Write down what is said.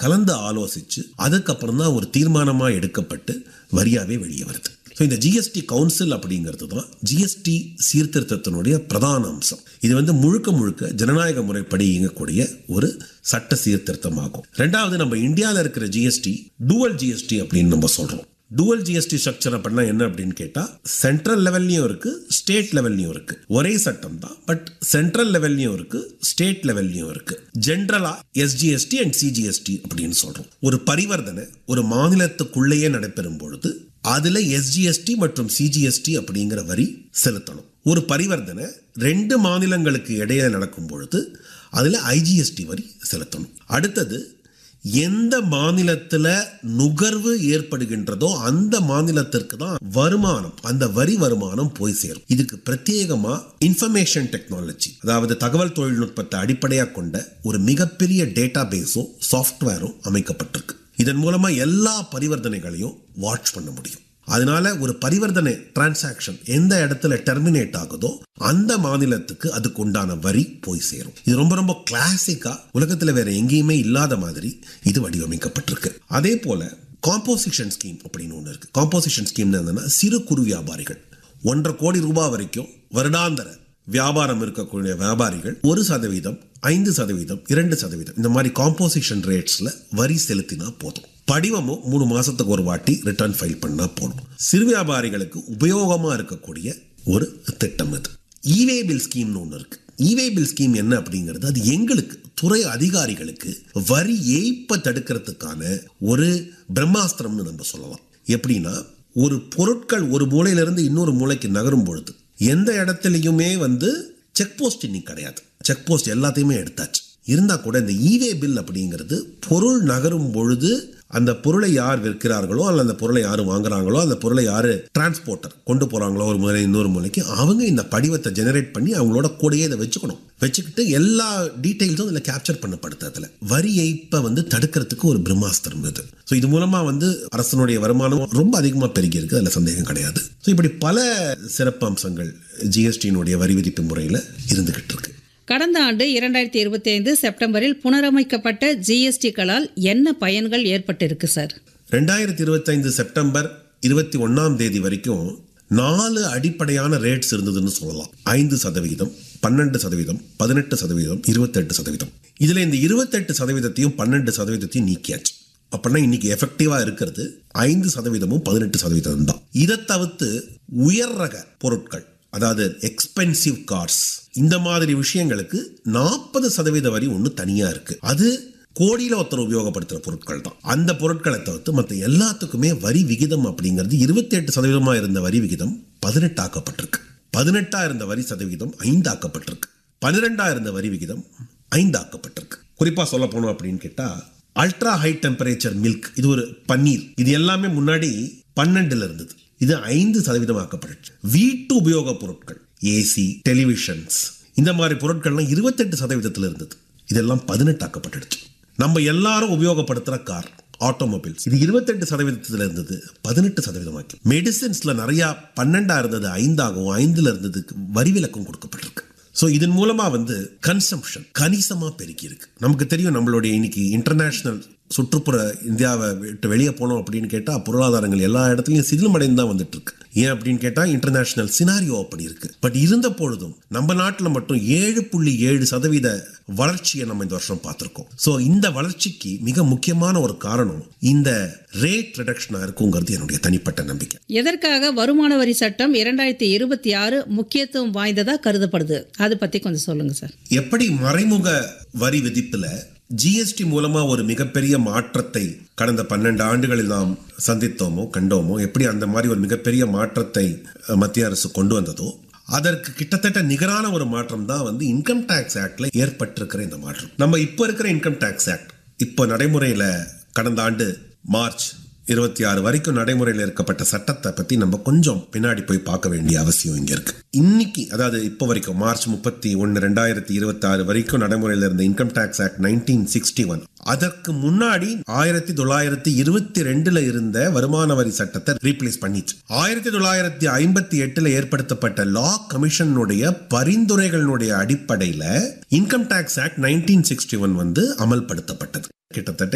கலந்து ஆலோசிச்சு அதுக்கப்புறம் தான் ஒரு தீர்மானமா எடுக்கப்பட்டு வரியாவே வெளியே வருது ஸோ இந்த ஜிஎஸ்டி கவுன்சில் அப்படிங்கிறது தான் ஜிஎஸ்டி சீர்திருத்தத்தினுடைய பிரதான அம்சம் இது வந்து முழுக்க முழுக்க ஜனநாயக முறைப்படி இயங்கக்கூடிய ஒரு சட்ட சீர்திருத்தமாகும் ரெண்டாவது நம்ம இந்தியாவில் இருக்கிற ஜிஎஸ்டி டூவல் ஜிஎஸ்டி அப்படின்னு நம்ம சொல்றோம் டூவல் ஜிஎஸ்டி ஸ்ட்ரக்சர் அப்படின்னா என்ன அப்படின்னு கேட்டா சென்ட்ரல் லெவல்லையும் இருக்கு ஸ்டேட் லெவல்லையும் இருக்கு ஒரே சட்டம் தான் பட் சென்ட்ரல் லெவல்லையும் இருக்கு ஸ்டேட் லெவல்லையும் இருக்கு ஜென்ரலா எஸ்ஜிஎஸ்டி அண்ட் சிஜிஎஸ்டி அப்படின்னு சொல்றோம் ஒரு பரிவர்த்தனை ஒரு மாநிலத்துக்குள்ளேயே நடைபெறும் பொழுது அதுல எஸ்ஜிஎஸ்டி மற்றும் சிஜிஎஸ்டி அப்படிங்கிற வரி செலுத்தணும் ஒரு பரிவர்த்தனை ரெண்டு மாநிலங்களுக்கு இடையே நடக்கும் பொழுது அதுல ஐஜிஎஸ்டி வரி செலுத்தணும் அடுத்தது எந்த மாநிலத்துல நுகர்வு ஏற்படுகின்றதோ அந்த மாநிலத்திற்கு தான் வருமானம் அந்த வரி வருமானம் போய் சேரும் இதுக்கு பிரத்யேகமா இன்ஃபர்மேஷன் டெக்னாலஜி அதாவது தகவல் தொழில்நுட்பத்தை அடிப்படையாக கொண்ட ஒரு மிகப்பெரிய டேட்டா பேஸும் சாஃப்ட்வேரும் அமைக்கப்பட்டிருக்கு இதன் மூலமா எல்லா பரிவர்த்தனைகளையும் வாட்ச் பண்ண முடியும் அதனால ஒரு பரிவர்த்தனை டிரான்சாக்ஷன் எந்த இடத்துல டெர்மினேட் ஆகுதோ அந்த மாநிலத்துக்கு அதுக்கு உண்டான வரி போய் சேரும் இது ரொம்ப ரொம்ப கிளாசிக்கா உலகத்துல வேற எங்கேயுமே இல்லாத மாதிரி இது வடிவமைக்கப்பட்டிருக்கு அதே போல காம்போசிஷன் ஸ்கீம் அப்படின்னு ஒன்று இருக்கு காம்போசிஷன் ஸ்கீம் என்னன்னா சிறு குறு வியாபாரிகள் ஒன்றரை கோடி ரூபாய் வரைக்கும் வருடாந்தர வியாபாரம் இருக்கக்கூடிய வியாபாரிகள் ஒரு சதவீதம் ஐந்து சதவீதம் இரண்டு சதவீதம் இந்த மாதிரி காம்போசிஷன் ரேட்ஸ்ல வரி செலுத்தினா போதும் படிவமும் மூணு மாசத்துக்கு ஒரு வாட்டி ரிட்டர்ன் ஃபைல் பண்ணா போதும் சிறு வியாபாரிகளுக்கு உபயோகமா இருக்கக்கூடிய ஒரு திட்டம் இது இவே பில் ஸ்கீம்னு ஒன்று இருக்கு இவே பில் ஸ்கீம் என்ன அப்படிங்கிறது அது எங்களுக்கு துறை அதிகாரிகளுக்கு வரி ஏய்ப்ப தடுக்கிறதுக்கான ஒரு பிரம்மாஸ்திரம்னு நம்ம சொல்லலாம் எப்படின்னா ஒரு பொருட்கள் ஒரு மூலையிலிருந்து இன்னொரு மூலைக்கு நகரும் பொழுது எந்த இடத்துலையுமே வந்து செக் போஸ்ட் இன்னைக்கு கிடையாது செக் போஸ்ட் எல்லாத்தையுமே எடுத்தாச்சு இருந்தா கூட இந்த ஈவே பில் அப்படிங்கிறது பொருள் நகரும் பொழுது அந்த பொருளை யார் விற்கிறார்களோ அல்ல அந்த பொருளை யார் வாங்குறாங்களோ அந்த பொருளை யார் டிரான்ஸ்போர்ட்டர் கொண்டு போறாங்களோ ஒரு முறை இன்னொரு மூலைக்கு அவங்க இந்த படிவத்தை ஜெனரேட் பண்ணி அவங்களோட கூடயே இதை வச்சுக்கணும் வச்சுக்கிட்டு எல்லா டீட்டெயில்ஸும் அதில் கேப்சர் பண்ணப்படுது அதில் வரி ஏய்ப்பை வந்து தடுக்கிறதுக்கு ஒரு பிரம்மாஸ்திரம் இது ஸோ இது மூலமா வந்து அரசனுடைய வருமானம் ரொம்ப அதிகமாக பெருகி இருக்கு அதில் சந்தேகம் கிடையாது ஸோ இப்படி பல சிறப்பு அம்சங்கள் ஜிஎஸ்டியினுடைய வரி விதிப்பு முறையில் இருந்துகிட்டு இருக்கு கடந்த ஆண்டு இரண்டாயிரத்தி இருபத்தி ஐந்து செப்டம்பரில் புனரமைக்கப்பட்ட ஜிஎஸ்டிக்களால் என்ன பயன்கள் ஏற்பட்டிருக்கு சார் ரெண்டாயிரத்தி இருபத்தைந்து செப்டம்பர் இருபத்தி ஒன்னாம் தேதி வரைக்கும் நாலு அடிப்படையான ரேட்ஸ் இருந்ததுன்னு சொல்லலாம் ஐந்து சதவீதம் பன்னெண்டு சதவீதம் பதினெட்டு சதவீதம் இருபத்தெட்டு சதவீதம் இதுல இந்த இருபத்தெட்டு சதவீதத்தையும் பன்னெண்டு சதவீதத்தையும் நீக்கியாச்சு அப்படின்னா இன்னைக்கு எஃபெக்டிவா இருக்கிறது ஐந்து சதவீதமும் பதினெட்டு சதவீதம் தான் இதை தவிர்த்து உயர் ரக பொருட்கள் அதாவது எக்ஸ்பென்சிவ் கார்ஸ் இந்த மாதிரி விஷயங்களுக்கு நாற்பது சதவீத வரி ஒன்று தனியா இருக்கு அது கோடியில ஒருத்தர் உபயோகப்படுத்துற பொருட்கள் தான் அந்த பொருட்களை தவிர்த்து மற்ற எல்லாத்துக்குமே வரி விகிதம் அப்படிங்கிறது இருபத்தி எட்டு சதவீதமா இருந்த வரி விகிதம் பதினெட்டு ஆக்கப்பட்டிருக்கு பதினெட்டா இருந்த வரி சதவீதம் ஐந்து ஆக்கப்பட்டிருக்கு பன்னிரெண்டா இருந்த வரி விகிதம் ஐந்து ஆக்கப்பட்டிருக்கு குறிப்பா சொல்ல போனோம் அப்படின்னு கேட்டா அல்ட்ரா ஹை டெம்பரேச்சர் மில்க் இது ஒரு பன்னீர் இது எல்லாமே முன்னாடி பன்னெண்டுல இருந்தது இது ஐந்து சதவீதம் ஆக்கப்பட்டுச்சு வீட்டு உபயோக பொருட்கள் ஏசி டெலிவிஷன்ஸ் இந்த மாதிரி பொருட்கள்லாம் இருபத்தெட்டு சதவீதத்தில் இருந்தது இதெல்லாம் பதினெட்டு ஆக்கப்பட்டுடுச்சு நம்ம எல்லாரும் உபயோகப்படுத்துற கார் ஆட்டோமொபைல்ஸ் இது இருபத்தெட்டு சதவீதத்தில் இருந்தது பதினெட்டு சதவீதமாக்கி மெடிசின்ஸ்ல நிறைய பன்னெண்டா இருந்தது ஐந்தாகவும் ஐந்துல இருந்ததுக்கு வரி விலக்கும் கொடுக்கப்பட்டிருக்கு ஸோ இதன் மூலமா வந்து கன்சம்ஷன் கணிசமா பெருக்கி இருக்கு நமக்கு தெரியும் நம்மளுடைய இன்னைக்கு இன்டர்நேஷனல் சுற்றுப்புற இந்தியாவை விட்டு வெளியே போனோம் அப்படின்னு கேட்டால் பொருளாதாரங்கள் எல்லா இடத்துலையும் சிதிலமடைந்து தான் வந்துட்டு இருக்கு ஏன் அப்படின்னு கேட்டால் இன்டர்நேஷனல் சினாரியோ அப்படி இருக்கு பட் இருந்த பொழுதும் நம்ம நாட்டில் மட்டும் ஏழு புள்ளி ஏழு சதவீத வளர்ச்சியை நம்ம இந்த வருஷம் பார்த்துருக்கோம் ஸோ இந்த வளர்ச்சிக்கு மிக முக்கியமான ஒரு காரணம் இந்த ரேட் ரிடக்ஷனாக இருக்குங்கிறது என்னுடைய தனிப்பட்ட நம்பிக்கை எதற்காக வருமான வரி சட்டம் இரண்டாயிரத்தி இருபத்தி ஆறு முக்கியத்துவம் வாய்ந்ததா கருதப்படுது அதை பத்தி கொஞ்சம் சொல்லுங்க சார் எப்படி மறைமுக வரி விதிப்புல ஜிஎஸ்டி மூலமா ஒரு மிகப்பெரிய மாற்றத்தை கடந்த பன்னெண்டு ஆண்டுகளில் நாம் சந்தித்தோமோ கண்டோமோ எப்படி அந்த மாதிரி ஒரு மிகப்பெரிய மாற்றத்தை அஹ், மத்திய அரசு கொண்டு வந்ததோ அதற்கு கிட்டத்தட்ட நிகரான ஒரு மாற்றம் தான் வந்து இன்கம் டேக்ஸ் ஆக்ட்ல ஏற்பட்டிருக்கிற இந்த மாற்றம் நம்ம இப்போ இருக்கிற இன்கம் டேக்ஸ் ஆக்ட் இப்போ நடைமுறையில கடந்த ஆண்டு மார்ச் இருபத்தி ஆறு வரைக்கும் நடைமுறையில் இருக்கப்பட்ட சட்டத்தை பத்தி நம்ம கொஞ்சம் பின்னாடி போய் பார்க்க வேண்டிய அவசியம் இங்க இருக்கு இன்னைக்கு அதாவது இப்போ வரைக்கும் மார்ச் முப்பத்தி ஒன்னு ரெண்டாயிரத்தி இருபத்தி ஆறு வரைக்கும் நடைமுறையில் இருந்த income tax act nineteen sixty one அதற்கு முன்னாடி ஆயிரத்தி தொள்ளாயிரத்தி இருபத்தி ரெண்டுல இருந்த வருமான வரி சட்டத்தை ரீப்ளேஸ் பண்ணிச்சு ஆயிரத்தி தொள்ளாயிரத்தி ஐம்பத்தி எட்டுல ஏற்படுத்தப்பட்ட லா கமிஷனுடைய பரிந்துரைகளினுடைய அடிப்படையில income tax act nineteen sixty one வந்து அமல்படுத்தப்பட்டது கிட்டத்தட்ட